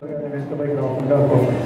వేదికపైకి రాకుండా కోరుతున్నాను.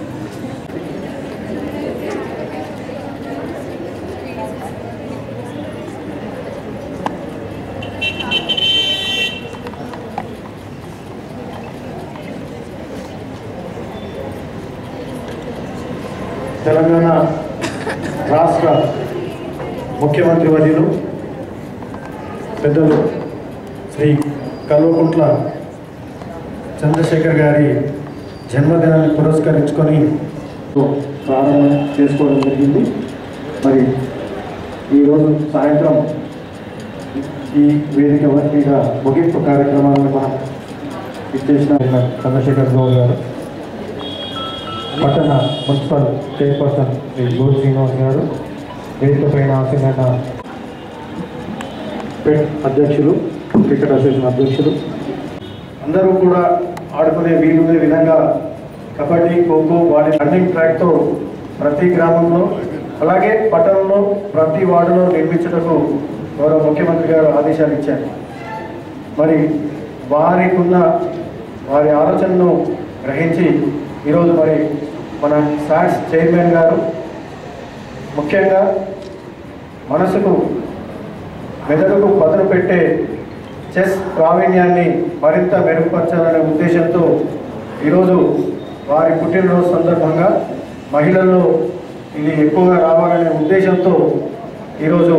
తెలంగాణ రాష్ట్ర ముఖ్యమంత్రి వర్యులు పెద్దలు శ్రీ కల్వకుంట్ల చంద్రశేఖర్ గారి జన్మదినాన్ని పురస్కరించుకొని ప్రారంభం చేసుకోవడం జరిగింది మరి ఈరోజు సాయంత్రం ఈ వేదిక మీద ముగింపు కార్యక్రమాలను మనం ఇచ్చేసిన చంద్రశేఖర్ గౌడ్ గారు పట్టణ మున్సిపల్ చైర్పర్సన్ శ్రీ గోడ్ శ్రీనివాస్ గారు వేదిక పైన ఆసీనైన పెట్ అధ్యక్షులు క్రికెట్ అసోసియేషన్ అధ్యక్షులు అందరూ కూడా ఆడుకునే వీలుండే విధంగా కబడ్డీ ఖోఖో వాటి రన్నింగ్ ట్రాక్తో ప్రతి గ్రామంలో అలాగే పట్టణంలో ప్రతి వార్డులో నిర్మించుటకు గౌరవ ముఖ్యమంత్రి గారు ఆదేశాలు ఇచ్చారు మరి వారికి ఉన్న వారి ఆలోచనను గ్రహించి ఈరోజు మరి మన సాట్స్ చైర్మన్ గారు ముఖ్యంగా మనసుకు మెదడుకు పదును పెట్టే చెస్ ప్రావీణ్యాన్ని మరింత మెరుగుపరచాలనే ఉద్దేశంతో ఈరోజు వారి పుట్టినరోజు సందర్భంగా మహిళల్లో ఇది ఎక్కువగా రావాలనే ఉద్దేశంతో ఈరోజు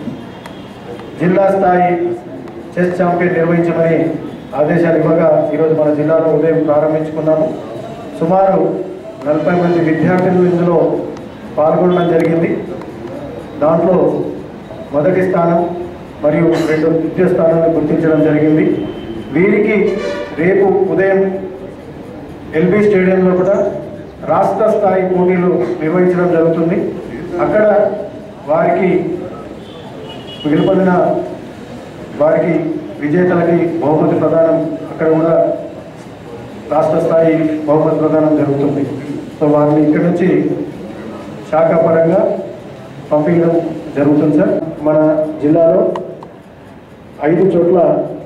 జిల్లా స్థాయి చెస్ ఛాంపియన్ నిర్వహించమని ఆదేశాలు ఇవ్వగా ఈరోజు మన జిల్లాలో ఉదయం ప్రారంభించుకున్నాము సుమారు నలభై మంది విద్యార్థులు ఇందులో పాల్గొనడం జరిగింది దాంట్లో మొదటి స్థానం మరియు రెండు ద్వితీయ స్థానాన్ని గుర్తించడం జరిగింది వీరికి రేపు ఉదయం ఎల్బీ స్టేడియంలో కూడా రాష్ట్ర స్థాయి పోటీలు నిర్వహించడం జరుగుతుంది అక్కడ వారికి గెలుపొందిన వారికి విజేతలకి బహుమతి ప్రదానం అక్కడ కూడా రాష్ట్ర స్థాయి బహుమతి ప్రదానం జరుగుతుంది సో వారిని ఇక్కడి నుంచి శాఖ పరంగా పంపించడం జరుగుతుంది సార్ మన జిల్లాలో ఐదు చోట్ల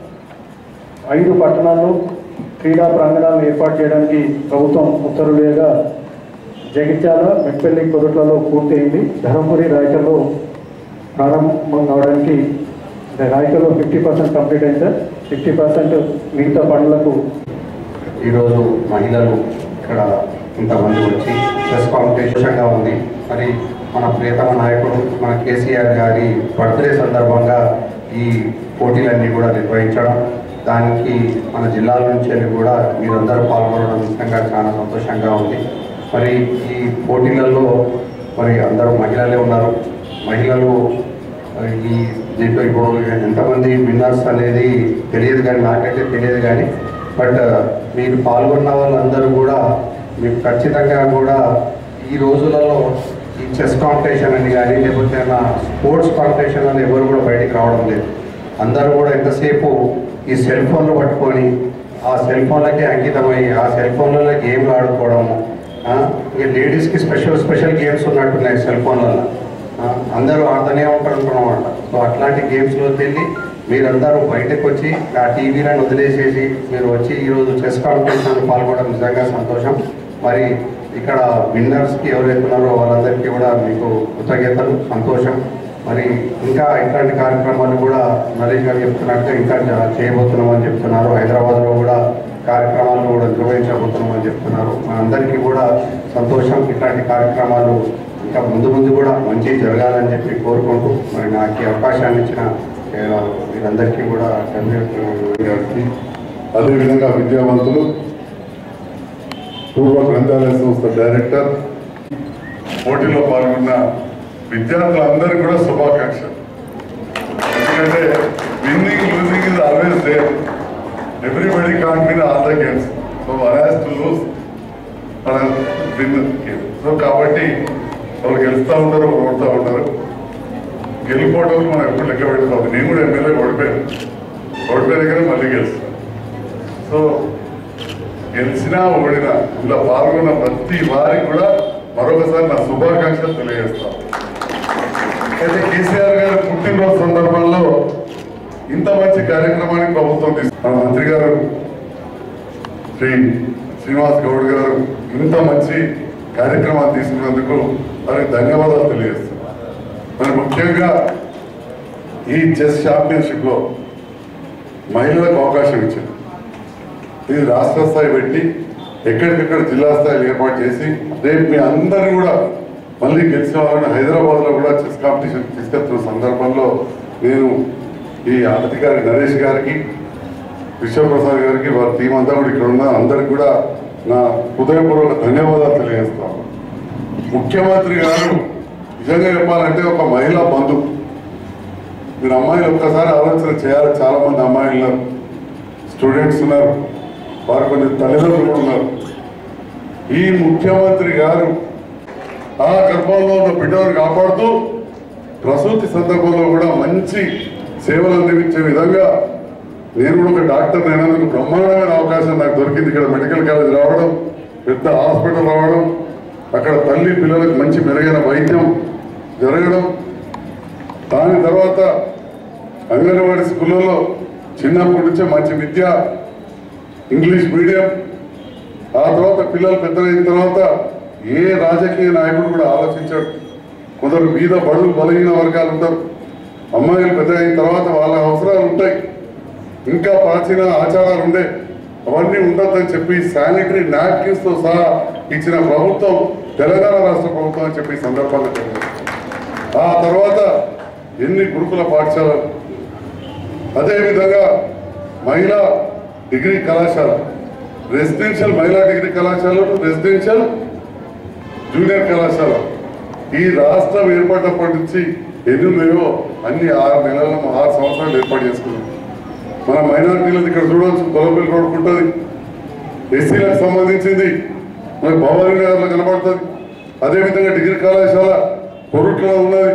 ఐదు పట్టణాల్లో క్రీడా ప్రాంగణాలను ఏర్పాటు చేయడానికి ప్రభుత్వం ఉత్తర్వులుగా జగిత్యాల మెట్పల్లి కొరట్లలో పూర్తయింది ధర్మపురి రాయకల్లో ప్రారంభం కావడానికి రాయకల్లో ఫిఫ్టీ పర్సెంట్ కంప్లీట్ అయింది సార్ ఫిఫ్టీ పర్సెంట్ మిగతా పనులకు ఈరోజు మహిళలు ఇక్కడ ఇంతమంది వచ్చి చెస్ కాంపిటీషన్గా ఉంది మరి మన ప్రియతమ నాయకుడు మన కేసీఆర్ గారి బర్త్డే సందర్భంగా ఈ పోటీలన్నీ కూడా నిర్వహించడం దానికి మన జిల్లాల నుంచి వెళ్ళి కూడా మీరందరూ పాల్గొనడం నిజంగా చాలా సంతోషంగా ఉంది మరి ఈ పోటీలలో మరి అందరూ మహిళలే ఉన్నారు మహిళలు మరి ఈ దీంట్లో ఇప్పుడు ఎంతమంది విన్నర్స్ అనేది తెలియదు కానీ నాకైతే తెలియదు కానీ బట్ మీరు పాల్గొన్న వాళ్ళందరూ కూడా మీకు ఖచ్చితంగా కూడా ఈ రోజులలో ఈ చెస్ కాంపిటీషన్ అని కానీ లేకపోతే ఏమైనా స్పోర్ట్స్ కాంపిటీషన్ అని ఎవరు కూడా బయటికి రావడం లేదు అందరూ కూడా ఎంతసేపు ఈ సెల్ ఫోన్లు పట్టుకొని ఆ సెల్ ఫోన్లకే అంకితమై ఆ సెల్ ఫోన్లలో గేమ్లు ఆడుకోవడము ఆ, ఇక లేడీస్కి స్పెషల్ స్పెషల్ గేమ్స్ ఉన్నట్టున్నాయి సెల్ ఫోన్లలో ఆ, అందరూ ఆడుతూనే ఉంటారనుకున్నమాట సో అట్లాంటి గేమ్స్లో వెళ్ళి మీరందరూ బయటకు వచ్చి ఆ టీవీలను వదిలేసేసి మీరు వచ్చి ఈరోజు చెస్ కాంపిటీషన్లో పాల్గొనడం నిజంగా సంతోషం మరి ఇక్కడ విన్నర్స్కి ఎవరైతే ఉన్నారో వాళ్ళందరికీ కూడా మీకు కృతజ్ఞతలు సంతోషం మరి ఇంకా ఇట్లాంటి కార్యక్రమాలు కూడా నరేష్ గారు చెప్తున్నట్టు ఇంకా చ- చేయబోతున్నామని చెప్తున్నారు హైదరాబాద్లో కూడా కార్యక్రమాలు కూడా నిర్వహించబోతున్నామని చెప్తున్నారు మనందరికీ కూడా సంతోషం ఇట్లాంటి కార్యక్రమాలు ఇంకా ముందు ముందు కూడా మంచి జరగాలని చెప్పి కోరుకుంటూ మరి నాకు ఈ అవకాశాన్ని ఇచ్చిన ఏ, వీరందరికీ కూడా ధన్యవాదాలు గారికి అదేవిధంగా విద్యావంతులు పూర్వ గ్రంథాలయ సంస్థ డైరెక్టర్ పోటీలో పాల్గొన్న విద్యార్థులందరికీ కూడా శుభాకాంక్షలు ఎందుకంటే winning losing is always there everybody can't win all the games so one has to lose మన విన్ గేమ్ సో కాబట్టి వాళ్ళు గెలుస్తూ ఉంటారు వాళ్ళు ఓడుతూ ఉంటారు గెలిపోవడం మనం ఎప్పుడు లెక్క పెట్టుకోవాలి నేను కూడా ఎమ్మెల్యే ఓడిపోయాను ఓడిపోయిన దగ్గర మళ్ళీ గెలుస్తాను సో గెలిచినా ఓడినా ఇలా పాల్గొన్న ప్రతి వారికి కూడా మరొకసారి నా శుభాకాంక్షలు తెలియజేస్తాను అయితే కేసీఆర్ గారి పుట్టినరోజు సందర్భంలో ఇంత మంచి కార్యక్రమానికి ప్రభుత్వం తీసుకు మన మంత్రి గారు శ్రీ శ్రీనివాస్ గౌడ్ గారు ఇంత మంచి కార్యక్రమాన్ని తీసుకున్నందుకు వారికి ధన్యవాదాలు తెలియజేస్తున్నాను మరి ముఖ్యంగా ఈ చెస్ ఛాంపియన్షిప్ లో మహిళలకు అవకాశం ఇచ్చింది ఇది రాష్ట్ర స్థాయి పెట్టి ఎక్కడికెక్కడ జిల్లా స్థాయిలో ఏర్పాటు చేసి రేపు మీ అందరినీ కూడా మళ్ళీ గెలిచిన వాళ్ళని హైదరాబాద్ లో కూడా చెస్ కాంపిటీషన్ తీసుకెళ్తున్న సందర్భంలో నేను ఈ అధికారి నరేష్ గారికి విశ్వప్రసాద్ గారికి వారి టీం అంతా కూడా ఇక్కడ ఉన్న అందరికి కూడా నా హృదయపూర్వక ధన్యవాదాలు తెలియజేస్తాను ముఖ్యమంత్రి గారు నిజంగా చెప్పాలంటే ఒక మహిళా బంధువు మీరు అమ్మాయిలు ఒక్కసారి ఆలోచన చేయాలి చాలా మంది అమ్మాయిలు ఉన్నారు స్టూడెంట్స్ ఉన్నారు వారు కొన్ని తల్లిదండ్రులు ఉన్నారు ఈ ముఖ్యమంత్రి గారు ఆ గర్భంలో ఉన్న బిడ్డను కాపాడుతూ ప్రసూతి సందర్భంలో కూడా మంచి సేవలు అందించే విధంగా నేను కూడా ఒక డాక్టర్ అయినందుకు బ్రహ్మాండమైన అవకాశం నాకు దొరికింది ఇక్కడ మెడికల్ కాలేజ్ రావడం పెద్ద హాస్పిటల్ రావడం అక్కడ తల్లి పిల్లలకు మంచి మెరుగైన వైద్యం జరగడం దాని తర్వాత అంగన్వాడీ స్కూళ్ళలో చిన్నప్పటి నుంచే మంచి విద్య ఇంగ్లీష్ మీడియం ఆ తర్వాత పిల్లలు పెద్దలైన తర్వాత ఏ రాజకీయ నాయకుడు కూడా ఆలోచించాడు కొందరు మీద బడులు బలహీన వర్గాలు ఉంటారు అమ్మాయిలు పెద్ద అయిన తర్వాత వాళ్ళ అవసరాలు ఉంటాయి ఇంకా ప్రాచీన ఆచారాలు ఉండే అవన్నీ ఉండొద్దని చెప్పి శానిటరీ నాప్కిన్స్ తో సహా ఇచ్చిన ప్రభుత్వం తెలంగాణ రాష్ట్ర ప్రభుత్వం అని చెప్పి ఈ సందర్భంగా తెలియదు ఆ తర్వాత ఎన్ని గురుకుల పాఠశాలలు అదేవిధంగా మహిళా డిగ్రీ కళాశాల రెసిడెన్షియల్ మహిళా డిగ్రీ కళాశాలలు రెసిడెన్షియల్ జూనియర్ కళాశాల ఈ రాష్ట్రం ఏర్పడినప్పటి నుంచి ఎన్ని ఉన్నాయో అన్ని ఆరు నెలల ఆరు సంవత్సరాలు ఏర్పాటు చేసుకున్నాం మన మైనారిటీలది ఇక్కడ చూడవచ్చు కొలబిల్ రోడ్ ఉంటుంది ఎస్సీలకు సంబంధించింది మన భవానీ నగర్లో కనబడుతుంది అదేవిధంగా డిగ్రీ కళాశాల కొరుట్లో ఉన్నది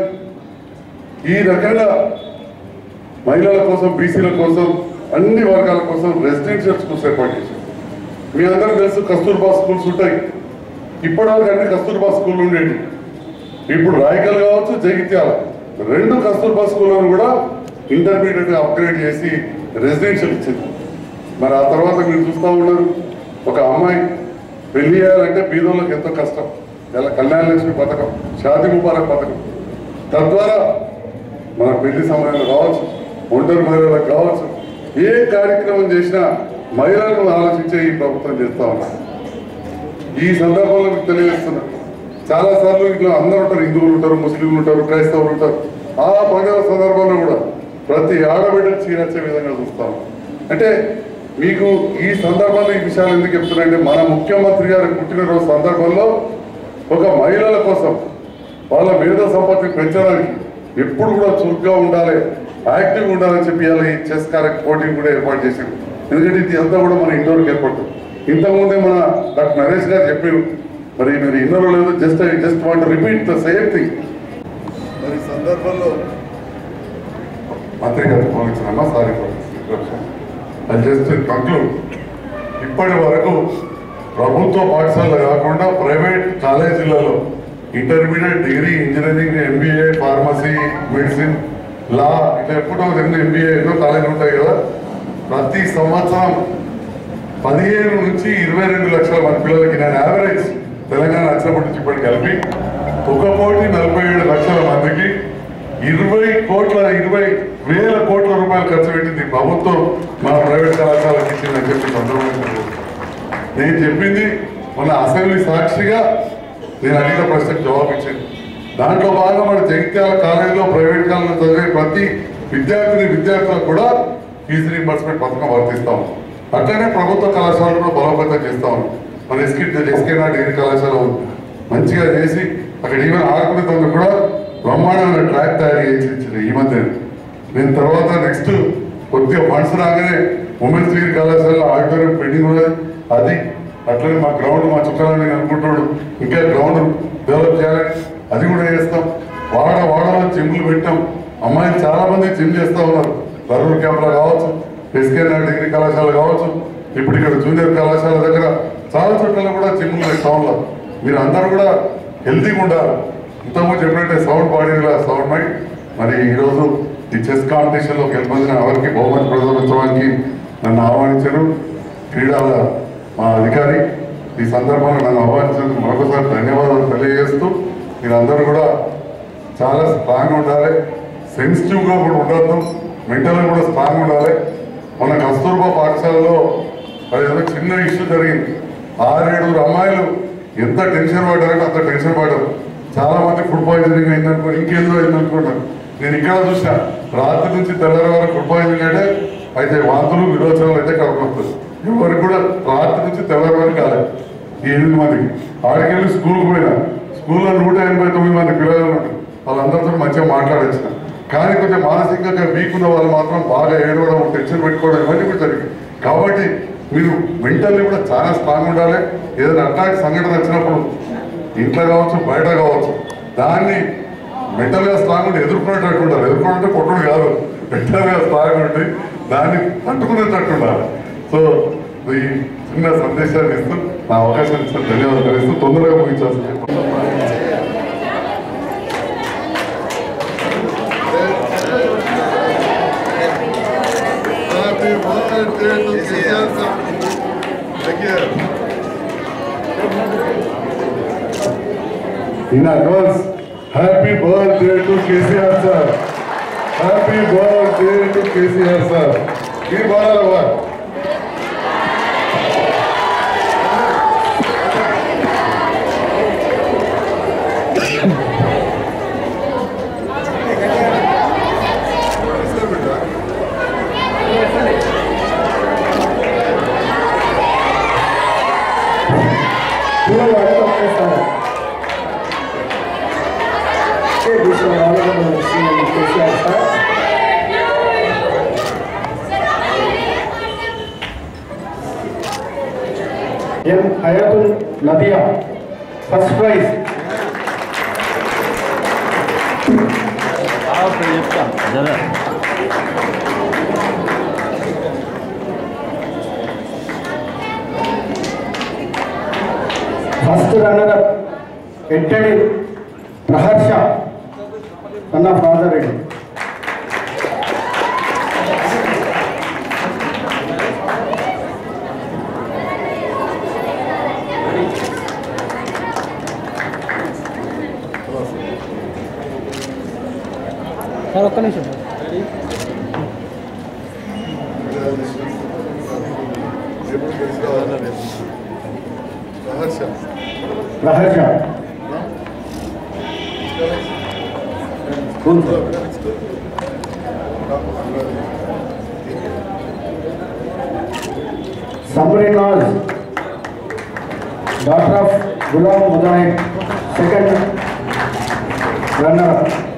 ఈ రకంగా మహిళల కోసం బీసీల కోసం అన్ని వర్గాల కోసం రెసిడెన్షియల్ స్కూల్స్ ఏర్పాటు చేశారు మీ అందరూ తెలుసు కస్తూర్బా స్కూల్స్ ఉంటాయి ఇప్పటివరకు అన్ని కస్తూర్బా స్కూల్ ఉండేవి ఇప్పుడు రాయకల్ కావచ్చు జగిత్యాల రెండు కస్తూర్బా స్కూళ్ళను కూడా ఇంటర్మీడియట్ అప్గ్రేడ్ చేసి రెసిడెన్షియల్ ఇచ్చింది మరి ఆ తర్వాత మీరు చూస్తూ ఉన్నారు ఒక అమ్మాయి పెళ్లి చేయాలంటే బీదోళ్ళకి ఎంతో కష్టం ఇలా కళ్యాణ లక్ష్మి పథకం షాది ముబారక్ పథకం తద్వారా మన పెళ్లి సమయంలో కావచ్చు ఒంటరి మహిళలకు కావచ్చు ఏ కార్యక్రమం చేసినా మహిళలను ఆలోచించే ఈ ప్రభుత్వం చేస్తా ఉన్నారు ఈ సందర్భంలో మీకు తెలియజేస్తున్నా చాలా సార్లు ఇట్లా అందరూ ఉంటారు హిందువులు ఉంటారు ముస్లింలు ఉంటారు క్రైస్తవులు ఉంటారు ఆ పండుగ సందర్భంలో కూడా ప్రతి ఆడబిడ్డకు చీరచ్చే విధంగా చూస్తాం అంటే మీకు ఈ సందర్భంలో ఈ విషయాలు ఎందుకు చెప్తున్నారంటే మన ముఖ్యమంత్రి గారి పుట్టినరోజు సందర్భంలో ఒక మహిళల కోసం వాళ్ళ మేధో సంపత్తిని పెంచడానికి ఎప్పుడు కూడా చురుగ్గా ఉండాలి యాక్టివ్గా ఉండాలని చెప్పి ఇలా ఈ చెస్ కార్య పోటీ కూడా ఏర్పాటు చేసింది ఎందుకంటే ఇది అంతా కూడా మన ఇండోర్కి ఏర్పడుతుంది ఇంతకుముందే మన డాక్టర్ నరేష్ గారు చెప్పారు మరి మీరు ఇన్నోర్ లేదు just I just want repeat the same thing మరి ఈ సందర్భంలో మంత్రి గారికి పంపించానమ్మా సారీ అది జస్ట్ కంక్లూడ్ ఇప్పటి వరకు ప్రభుత్వ పాఠశాలలు కాకుండా ప్రైవేట్ కాలేజీలలో intermediate degree engineering MBA pharmacy medicine law ఇట్లా ఎప్పుడో ఎన్నో ఎంబీఏ ఎన్నో కాలేజీలు ఉంటాయి కదా ప్రతి సంవత్సరం పదిహేను నుంచి ఇరవై రెండు లక్షల మంది పిల్లలకి నేను యావరేజ్ తెలంగాణ వచ్చినప్పటి నుంచి ఇప్పటికి కలిపి ఒక కోటి నలభై ఏడు లక్షల మందికి ఇరవై కోట్ల ఇరవై వేల కోట్ల రూపాయలు ఖర్చు పెట్టింది ప్రభుత్వం మన ప్రైవేట్ కళాశాలకు ఇచ్చిందని చెప్పి సందర్భంగా నేను చెప్పింది మన అసెంబ్లీ సాక్షిగా నేను అడిగిన ప్రశ్నకు జవాబు ఇచ్చింది దాంట్లో భాగంగా మన జగిత్యాల కాలేజీలో ప్రైవేట్ కాలేజీలో చదివే ప్రతి విద్యార్థిని విద్యార్థులకు కూడా ఫీజు రీంబర్స్మెంట్ పథకం వర్తిస్తాం అట్లనే ప్రభుత్వ కళాశాలను కూడా బలోపేతం చేస్తాం మన ఎస్కే ఎస్కే నా డిగ్రీ కళాశాల ఉంది. మంచిగా చేసి అక్కడ ఈవెన్ ఆడుకునేందుకు కూడా బ్రహ్మాండమైన ట్రాక్ తయారు చేసి ఇచ్చింది ఈ మధ్య నేను తర్వాత నెక్స్ట్ కొద్దిగా ఫండ్స్ రాగానే ఉమెన్స్ డిగ్రీ కళాశాలలో ఆడిటోరియం పెండింగ్ ఉన్నది అది అట్లనే మా గ్రౌండ్ మా చుట్టాలని నేను అనుకుంటున్నాడు ఇంకా గ్రౌండ్ డెవలప్ చేయాలని అది కూడా చేస్తాం వాడ వాడలో జిమ్లు పెట్టాం అమ్మాయిలు చాలా మంది జిమ్ చేస్తా ఉన్నారు బరూర్ క్యాంప్లో కావచ్చు ఎస్కే నాయుడు డిగ్రీ కళాశాల కావచ్చు ఇప్పుడు ఇక్కడ జూనియర్ కళాశాల దగ్గర చాలా చోట్ల కూడా జిమ్లు ఉన్నాయి టౌన్లో మీరు అందరూ కూడా హెల్తీగా ఉండాలి ఇంతకుముందు చెప్పినట్టే సౌండ్ బాడీ సౌండ్ మైండ్ మరి ఈరోజు ఈ చెస్ కాంపిటీషన్లో గెలుపొందిన ఎవరికి బహుమతి ప్రదర్శించడానికి నన్ను ఆహ్వానించారు క్రీడల మా అధికారి ఈ సందర్భంగా నన్ను ఆహ్వానించినందుకు మరొకసారి ధన్యవాదాలు తెలియజేస్తూ మీరందరూ కూడా చాలా స్ట్రాంగ్ ఉండాలి సెన్సిటివ్గా కూడా ఉండద్దు మెంటల్గా కూడా స్ట్రాంగ్ ఉండాలి మన కస్తూర్బా పాఠశాలలో అది ఏదో చిన్న ఇష్యూ జరిగింది ఆరేడుగురు అమ్మాయిలు ఎంత టెన్షన్ పడ్డారంటే అంత టెన్షన్ పడ్డారు చాలా మంది ఫుడ్ పాయిజనింగ్ అయిందనుకో ఇంకేందో అయిందనుకుంటారు నేను ఇక్కడ చూసా రాత్రి నుంచి తెల్లారి వరకు ఫుడ్ పాయిజనింగ్ అంటే అయితే వాంతులు విరోచనాలు అయితే కలుగుతుంది ఎవరికి కూడా రాత్రి నుంచి తెల్లారి వరకు కాలేదు ఈ ఎనిమిది మందికి ఆడికి వెళ్ళి స్కూల్కి పోయినా స్కూల్లో నూట ఎనభై తొమ్మిది మంది పిల్లలు ఉన్నారు వాళ్ళందరితో మంచిగా మాట్లాడొచ్చిన కానీ కొంచెం మానసికంగా వీక్ ఉన్న వాళ్ళు మాత్రం బాగా ఏడవడం టెన్షన్ పెట్టుకోవడం ఇవన్నీ కూడా జరిగింది కాబట్టి మీరు మెంటల్లీ కూడా చాలా స్ట్రాంగ్ ఉండాలి ఏదైనా అట్లాంటి సంఘటన వచ్చినప్పుడు ఇంట్లో కావచ్చు బయట కావచ్చు దాన్ని మెంటల్గా స్ట్రాంగ్ ఉండి ఎదుర్కొనేటట్టు ఉండాలి ఎదుర్కొంటే కొట్టుడు కాదు మెంటల్గా స్ట్రాంగ్ ఉండి దాన్ని తట్టుకునేటట్టు ఉండాలి సో ఈ చిన్న సందేశాన్ని ఇస్తూ నా అవకాశం ఇచ్చిన ధన్యవాదాలు ఇస్తూ తొందరగా ముగించాల్సింది Happy birthday to Kishan sir. Thank you. In advance, happy birthday to KCR sir. Happy birthday to KCR sir. ఈ బాగా పిల్లలు అడుగు వచ్చేస్తారు KCR sir M Hayatul Nadiya first prize first runner up ఎట్టడి ప్రహర్ష అన్న ఫాదర్ రెడ్డి సార్ ఒక్క నిమిషం ఎప్పుడు తెలుసుకోవాలన్నా రహస్య Praharsha Samri Naz, daughter of Ghulam Mujahid, second runner.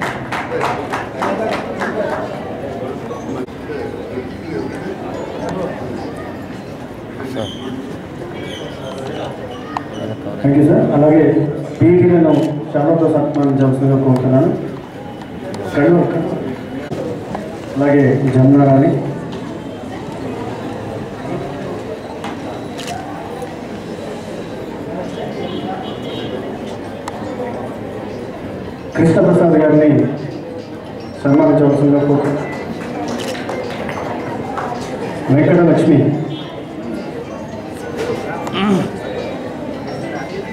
Thank you sir అలాగే పీటీ నేను శాలతో సన్మానించాల్సిందిగా కోరుతున్నాను కళ్ళు అలాగే జమున రాణి కృష్ణప్రసాద్ గారిని సన్మానించవలసిందిగా కోరుతున్నాను వెంకట లక్ష్మి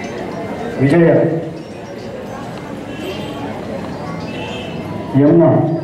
విజయ యమున